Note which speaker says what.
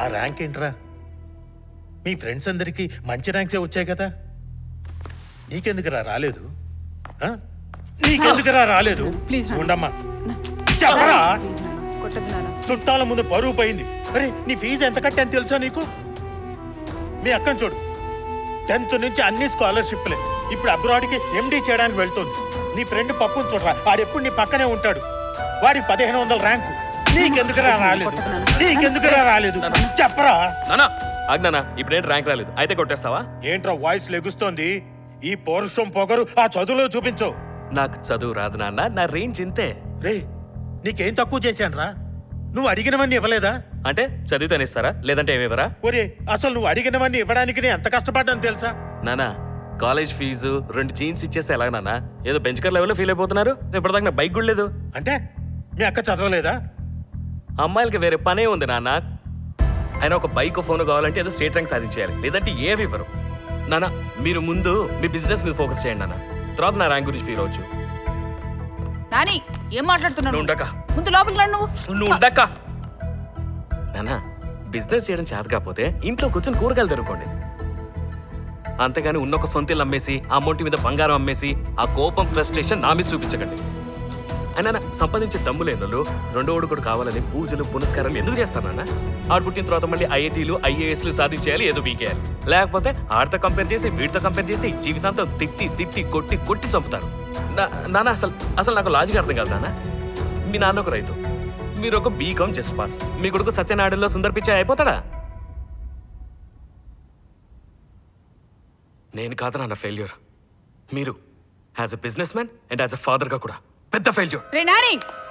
Speaker 1: ఆ ర్యాంక్ ఏంట్రా మీ ఫ్రెండ్స్ అందరికీ మంచి ర్యాంక్సే వచ్చాయి కదా నీకెందుకురా రాలేదు ఆ? నీకెందుకురా రాలేదు
Speaker 2: ప్లీజ్ నాన్న.
Speaker 1: ఉండమ్మా చెప్పరా
Speaker 2: ప్లీజ్ నాన్న కొట్టద్దు నాన్న
Speaker 1: చుట్టాల ముందు పరువు పోయింది అరే నీ ఫీజు ఎంత కట్టాను తెలుసా నీకు మీ అక్కని చూడు టెన్త్ నుంచి అన్ని స్కాలర్షిప్లే ఇప్పుడు అబ్రాడ్కి ఎండీ చేయడానికి వెళ్తుంది నీ ఫ్రెండ్ పప్పుని చూడరా వాడెప్పుడు నీ పక్కనే ఉంటాడు వాడికి పదిహేను వందల ర్యాంకు నీకెందుకురా రాలేదు నీకెందుకురా రాలేదు చెప్పరా
Speaker 3: నానా ఆజ్ఞానా ఇప్పుడేంటి ర్యాంక్ రాలేదు అయితే కొట్టేస్తావా
Speaker 1: ఏంట్రా వాయిస్ లెగుస్తోంది ఈ పౌరుషం పొగరు ఆ చదువులో చూపించు
Speaker 3: నాకు చదువు రాదు నాన్న నా రేంజ్ ఇంతే
Speaker 1: రే నీకేం తక్కువ చేశానురా నువ్వు అడిగినవన్నీ ఇవ్వలేదా
Speaker 3: అంటే చదివితేనే ఇస్తారా లేదంటే ఏమివ్వరా
Speaker 1: ఒరే అసలు నువ్వు అడిగినవన్నీ ఇవ్వడానికి నేను ఎంత కష్టపడ్డాను తెలుసా
Speaker 3: నానా కాలేజ్ ఫీజు రెండు జీన్స్ ఇచ్చేస్తే ఎలా నాన్న ఏదో బెంచ్ కర్ లెవెల్లో ఫీల్ అయిపోతున్నారు ఇప్పటిదాకా నా బైక్ కూడా లేదు
Speaker 1: అంటే మీ అక్క చదవలేదా
Speaker 3: అమ్మాయిలకి వేరే పనే ఉంది నాన్న అయినా ఒక బైక్ ఫోన్ కావాలంటే ఏదో స్టేట్ ర్యాంక్ సాధించేయాలి లేదంటే ఏవి ఇవ్వరు నాన్న మీరు ముందు మీ బిజినెస్ మీద ఫోకస్ చేయండి నాన్న తర్వాత నా ర్యాంక్ గురించి ఫీల్ అవచ్చు
Speaker 2: నాని ఏం మాట్లాడుతున్నావు
Speaker 3: నువ్వు ఉండక
Speaker 2: ముందు లోపలికి రా నువ్వు
Speaker 3: నువ్వు ఉండక నాన్న బిజినెస్ చేయడం చేత కాకపోతే ఇంట్లో కూర్చొని కూరగాయలు తెరుకోండి అంతేగాని ఉన్న ఒక సొంత ఇల్లు అమ్మేసి ఆ అమౌంట్ మీద బంగారం అమ్మేసి ఆ కోపం ఫ్రస్ట్రేషన్ నా మీద చూపించకండి అయినా నా సంపాదించే దమ్ము లేనోళ్ళు రెండో కూడా కావాలని పూజలు పునస్కారాలు ఎందుకు చేస్తానన్న ఆడు పుట్టిన తర్వాత మళ్ళీ ఐఐటీలు ఐఏఎస్లు సాధించేయాలి ఏదో పీకేయాలి లేకపోతే ఆడితో కంపేర్ చేసి వీడితో కంపేర్ చేసి జీవితాంతం తిట్టి తిట్టి కొట్టి కొట్టి చంపుతారు నా- నాన్న అసలు అసలు నాకు లాజిక్ అర్థం కాదు నాన్న మీ నాన్న ఒక రైతు మీరు ఒక బీకామ్ జస్ట్ పాస్ మీ కొడుకు సత్యనారాయణలో సుందర్ పిచ్చా అయిపోతాడా నేను కాదు నాన్న ఫెయిల్యూర్ మీరు as a business man and as a ఫాదర్గా కూడా పెద్ద ఫెయిల్యూర్
Speaker 2: రే నాని